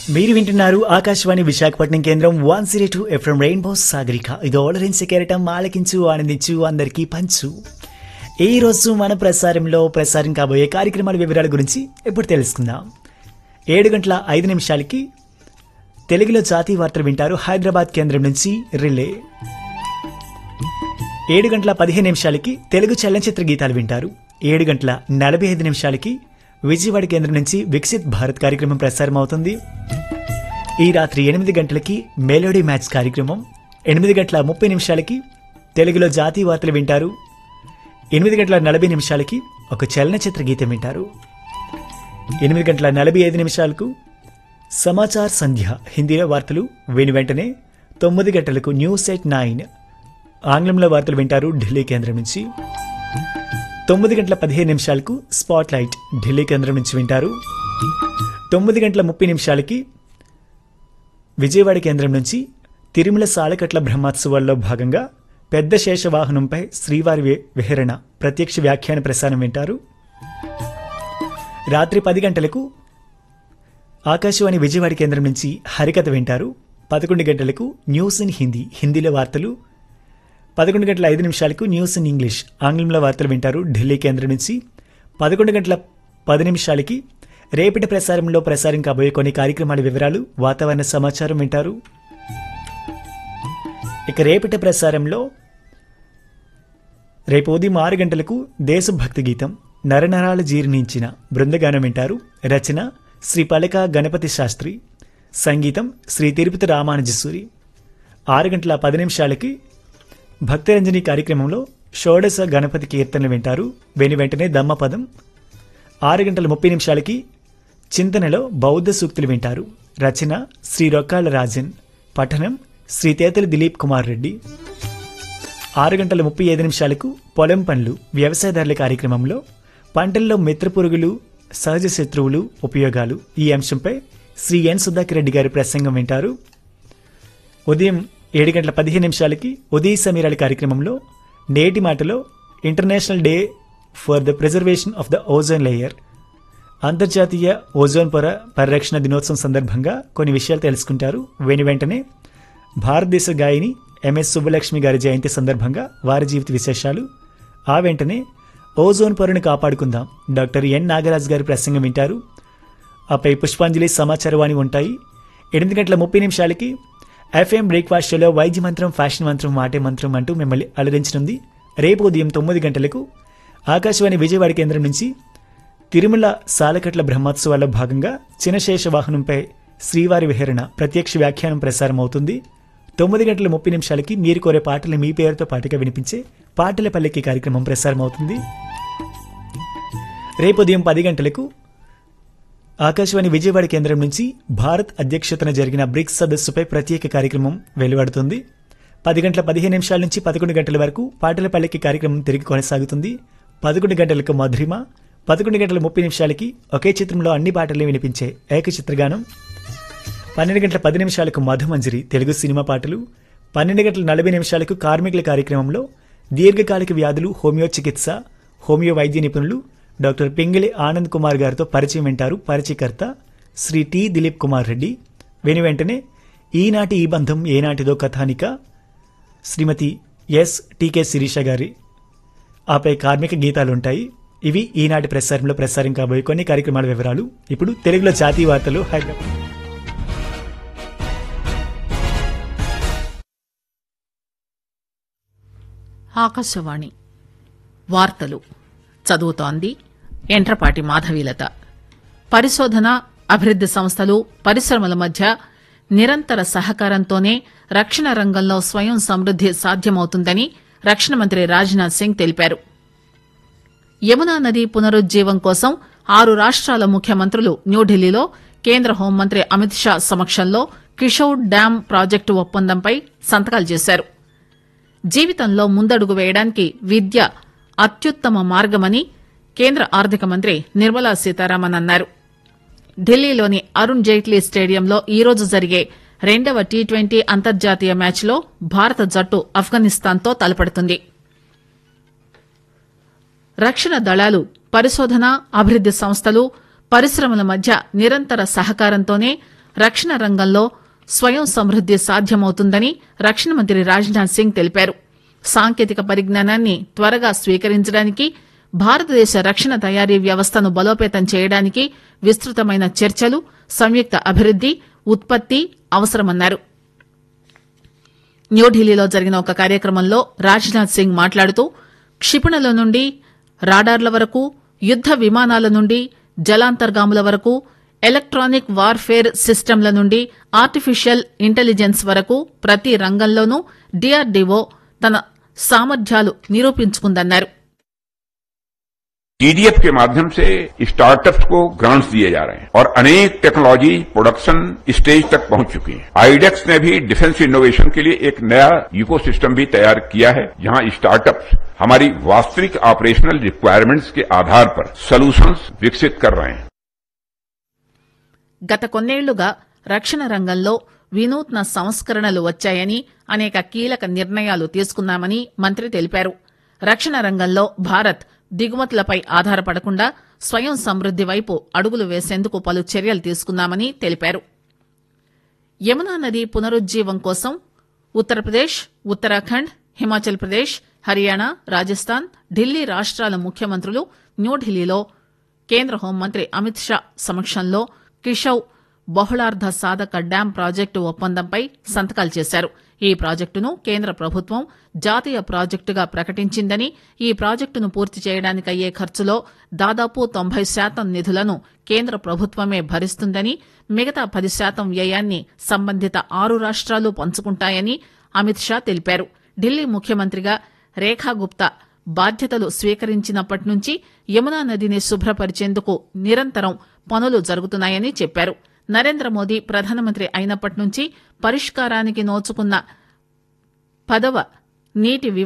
మీరు వింటున్నారు ఆకాశవాణి విశాఖపట్నం కేంద్రం one zero two FM rainbow Sagarika ఇది ఓడరించి కెరటం ఆలకించు ఆనందించు అందరికీ పంచు ఈ రోజు మన ప్రసారంలో ప్రసారం కాబోయే కార్యక్రమాల వివరాల గురించి ఇప్పుడు తెలుసుకుందాం ఏడు గంటల ఐదు నిమిషాలకి తెలుగులో జాతీయ వార్తలు వింటారు హైదరాబాద్ కేంద్రం నుంచి రిలే ఏడు గంటల పదిహేను నిమిషాలకి తెలుగు చలనచిత్ర గీతాలు వింటారు ఏడు గంటల నలభై ఐదు నిమిషాలకి విజయవాడ కేంద్రం నుంచి వికసిత్ భారత్ కార్యక్రమం ప్రసారం అవుతుంది ఈ రాత్రి ఎనిమిది గంటలకి మెలోడీ మ్యాచ్ కార్యక్రమం ఎనిమిది గంటల ముప్పై నిమిషాలకి తెలుగులో జాతీయ వార్తలు వింటారు ఎనిమిది గంటల నలభై నిమిషాలకి ఒక చలనచిత్ర గీతం వింటారు ఎనిమిది గంటల నలభై ఐదు నిమిషాలకు సమాచార్ సంధ్య హిందీలో వార్తలు విని వెంటనే తొమ్మిది గంటలకు న్యూస్ ఎట్ నైన్ ఆంగ్లంలో వార్తలు వింటారు ఢిల్లీ కేంద్రం నుంచి తొమ్మిది గంటల పదిహేను నిమిషాలకు స్పాట్ లైట్ ఢిల్లీ కేంద్రం నుంచి వింటారు తొమ్మిది గంటల ముప్పై నిమిషాలకి విజయవాడ కేంద్రం నుంచి తిరుమల సాలకట్ల బ్రహ్మోత్సవాల్లో భాగంగా పెద్ద శేష వాహనంపై శ్రీవారి వి- విహరణ ప్రత్యక్ష వ్యాఖ్యాన ప్రసారం వింటారు రాత్రి పది గంటలకు ఆకాశవాణి విజయవాడ కేంద్రం నుంచి హరికథ వింటారు పదకొండు గంటలకు న్యూస్ ఇన్ హిందీ హిందీలో వార్తలు పదకొండు గంటల ఐదు నిమిషాలకు న్యూస్ ఇన్ ఇంగ్లీష్ ఆంగ్లంలో వార్తలు వింటారు ఢిల్లీ కేంద్రం నుంచి పదకొండు గంటల పది నిమిషాలకి రేపటి ప్రసారంలో ప్రసారం కాబోయే కొన్ని కార్యక్రమాల వివరాలు వాతావరణ సమాచారం వింటారు ఇక రేపటి ప్రసారంలో రేపు ఉదయం ఆరు గంటలకు దేశభక్తి గీతం నరనరాలు జీర్ణించిన బృందగానం వింటారు రచన శ్రీ పలక గణపతి శాస్త్రి సంగీతం శ్రీ తిరుపతి రామానుజసూరి ఆరు గంటల పది నిమిషాలకి భక్తరంజని కార్యక్రమంలో షోడశ గణపతి కీర్తనలు వింటారు వెను వెంటనే దమ్మపదం ఆరు గంటల ముప్పై నిమిషాలకి చింతనలో బౌద్ధ సూక్తులు వింటారు రచన శ్రీ రొక్కాళ్ళ రాజన్ పఠనం శ్రీ తేతలి దిలీప్ కుమార్ రెడ్డి ఆరు గంటల ముప్పై ఐదు నిమిషాలకు పొలం పనులు వ్యవసాయదారుల కార్యక్రమంలో పంటల్లో మిత్ర పురుగులు సహజ శత్రువులు ఉపయోగాలు ఈ అంశంపై శ్రీ ఎన్ సుధాకర్ రెడ్డి గారి ప్రసంగం వింటారు ఉదయం ఏడు గంటల పదిహేను నిమిషాలకి ఉదయ సమీరాల కార్యక్రమంలో నేటి మాటలో international day for the preservation of the ozone layer అంతర్జాతీయ ఓజోన్ పొర పరిరక్షణ దినోత్సవం సందర్భంగా కొన్ని విషయాలు తెలుసుకుంటారు వెను వెంటనే భారతదేశ గాయని ఎంఎస్ సుబ్బలక్ష్మి గారి జయంతి సందర్భంగా వారి జీవిత విశేషాలు ఆ వెంటనే ఓజోన్ పొరను కాపాడుకుందాం డాక్టర్ ఎన్ నాగరాజ్ గారి ప్రసంగం వింటారు ఆపై పుష్పాంజలి సమాచారవాణి ఉంటాయి ఎనిమిది గంటల ముప్పై నిమిషాలకి ఎఫ్ఎం బ్రేక్ఫాస్ట్ షోలో వైద్య మంత్రం ఫ్యాషన్ మంత్రం మాటే మంత్రం అంటూ మిమ్మల్ని అలరించనుంది రేపు ఉదయం తొమ్మిది గంటలకు ఆకాశవాణి విజయవాడ కేంద్రం నుంచి తిరుమల సాలకట్ల బ్రహ్మోత్సవాల్లో భాగంగా చినశేష వాహనంపై శ్రీవారి విహరణ ప్రత్యక్ష వ్యాఖ్యానం ప్రసారం అవుతుంది తొమ్మిది గంటల ముప్పై నిమిషాలకి మీరు కోరే పాటలు మీ పేరుతో పాటుగా వినిపించే పాటల పల్లెకి కార్యక్రమం ప్రసారం అవుతుంది రేపు ఉదయం పది గంటలకు ఆకాశవాణి విజయవాడ కేంద్రం నుంచి భారత్ అధ్యక్షతన జరిగిన బ్రిక్స్ సదస్సుపై ప్రత్యేక కార్యక్రమం వెలువడుతుంది పది గంటల పదిహేను నిమిషాల నుంచి పదకొండు గంటల వరకు పాటల పల్లెకి కార్యక్రమం తిరిగి కొనసాగుతుంది పదకొండు గంటలకు మధురిమ పదకొండు గంటల ముప్పై నిమిషాలకి ఒకే చిత్రంలో అన్ని పాటలు వినిపించే ఏకచిత్రగానం పన్నెండు గంటల పది నిమిషాలకు మధుమంజరి తెలుగు సినిమా పాటలు పన్నెండు గంటల నలభై నిమిషాలకు కార్మికుల కార్యక్రమంలో దీర్ఘకాలిక వ్యాధులు హోమియో చికిత్స హోమియో వైద్య నిపుణులు డాక్టర్ పింగిలి ఆనంద్ కుమార్ గారితో పరిచయం వింటారు పరిచయకర్త శ్రీ టి దిలీప్ కుమార్ రెడ్డి వెను వెంటనే ఈనాటి ఈ బంధం ఏనాటిదో కథానిక శ్రీమతి ఎస్ టీకే శిరీష గారి ఆపై కార్మిక గీతాలు ఉంటాయి ఇవి ఈనాటి ప్రసారంలో ప్రసారం కాబోయే కొన్ని కార్యక్రమాల వివరాలు ఇప్పుడు తెలుగులో జాతీయ వార్తలు హైదరాబాద్ ఆకాశవాణి వార్తలు చదువుతోంది ఎంట్రపాటి మాధవీలత పరిశోధన అభివృద్ది సంస్థలు పరిశ్రమల మధ్య నిరంతర సహకారంతోనే రక్షణ రంగంలో స్వయం సమృద్ది సాధ్యమవుతుందని రక్షణ మంత్రి రాజ్నాథ్ సింగ్ తెలిపారు యమునా నది పునరుజ్జీవం కోసం ఆరు రాష్ట్రాల ముఖ్యమంత్రులు న్యూఢిల్లీలో కేంద్ర హోంమంత్రి అమిత్ షా సమక్షంలో కిషోర్ డ్యాం ప్రాజెక్టు ఒప్పందంపై సంతకాలు చేశారు జీవితంలో ముందడుగు వేయడానికి విద్య అత్యుత్తమ మార్గమని కేంద్ర ఆర్థిక మంత్రి నిర్మలా సీతారామన్ అన్నారు ఢిల్లీలోని అరుణ్ జైట్లీ స్టేడియంలో ఈరోజు జరిగే రెండవ టీ ట్వంటీ అంతర్జాతీయ మ్యాచ్లో భారత జట్టు ఆఫ్ఘనిస్తాన్తో తలపడుతుంది రక్షణ దళాలు పరిశోధన అభివృద్ది సంస్థలు పరిశ్రమల మధ్య నిరంతర సహకారంతోనే రక్షణ రంగంలో స్వయం సమృద్ది సాధ్యమవుతుందని రక్షణ మంత్రి రాజ్నాథ్ సింగ్ తెలిపారు సాంకేతిక పరిజ్ఞానాన్ని త్వరగా స్వీకరించడానికి భారతదేశ రక్షణ తయారీ వ్యవస్థను బలోపేతం చేయడానికి విస్తృతమైన చర్చలు సంయుక్త అభివృద్ది ఉత్పత్తి అవసరమన్నారు న్యూఢిల్లీలో జరిగిన ఒక కార్యక్రమంలో రాజ్నాథ్ సింగ్ మాట్లాడుతూ క్షిపణుల నుండి రాడార్ల వరకు యుద్ద విమానాల నుండి జలాంతర్గాముల వరకు ఎలక్ట్రానిక్ వార్ఫేర్ సిస్టంల నుండి ఆర్టిఫిషియల్ ఇంటెలిజెన్స్ వరకు ప్రతి రంగంలోనూ డీఆర్డీఓ తన సామర్థ్యాలు నిరూపించుకుందన్నారు टीडीएफ के माध्यम से स्टार्टअप्स को ग्रांट्स दिए जा रहे हैं और अनेक टेक्नोलॉजी प्रोडक्शन स्टेज तक पहुंच चुकी है आईडेक्स ने भी डिफेंस इनोवेशन के लिए एक नया इकोसिस्टम भी तैयार किया है जहां स्टार्टअप्स हमारी वास्तविक ऑपरेशनल रिक्वायरमेंट्स के आधार पर सोल्यूशंस विकसित कर रहे हैं గత కొన్నేళ్లుగా రక్షణ రంగంలో వినూత్న సంస్కరణలు వచ్చాయని అనేక కీలక నిర్ణయాలు తీసుకున్నామని మంత్రి తెలిపారు రక్షణ రంగంలో భారత్ దిగుమతులపై ఆధారపడకుండా స్వయం సమృద్ది వైపు అడుగులు వేసేందుకు పలు చర్యలు తీసుకున్నామని తెలిపారు యమునా నది పునరుజ్జీవం కోసం ఉత్తరప్రదేశ్ ఉత్తరాఖండ్ హిమాచల్ ప్రదేశ్ హర్యానా రాజస్థాన్ ఢిల్లీ రాష్ట్రాల ముఖ్యమంత్రులు న్యూఢిల్లీలో కేంద్ర హోంమంత్రి అమిత్ షా సమక్షంలో కిషౌ బహుళార్ధ సాధక డ్యాం ప్రాజెక్టు ఒప్పందంపై సంతకాలు చేశారు ఈ ప్రాజెక్టును కేంద్ర ప్రభుత్వం జాతీయ ప్రాజెక్టుగా ప్రకటించిందని ఈ ప్రాజెక్టును పూర్తి చేయడానికి అయ్యే ఖర్చులో దాదాపు తొంభై శాతం నిధులను కేంద్ర ప్రభుత్వమే భరిస్తుందని మిగతా పది శాతం వ్యయాన్ని సంబంధిత ఆరు రాష్ట్రాలు పంచుకుంటాయని అమిత్ షా తెలిపారు ఢిల్లీ ముఖ్యమంత్రిగా రేఖా గుప్తా బాధ్యతలు స్వీకరించినప్పటి నుంచి యమునా నదిని శుభ్రపరిచేందుకు నిరంతరం పనులు జరుగుతున్నాయని చెప్పారు నరేంద్ర మోదీ ప్రధానమంత్రి అయినప్పటి నుంచి పరిష్కారానికి నోచుకున్న పదవ నీటి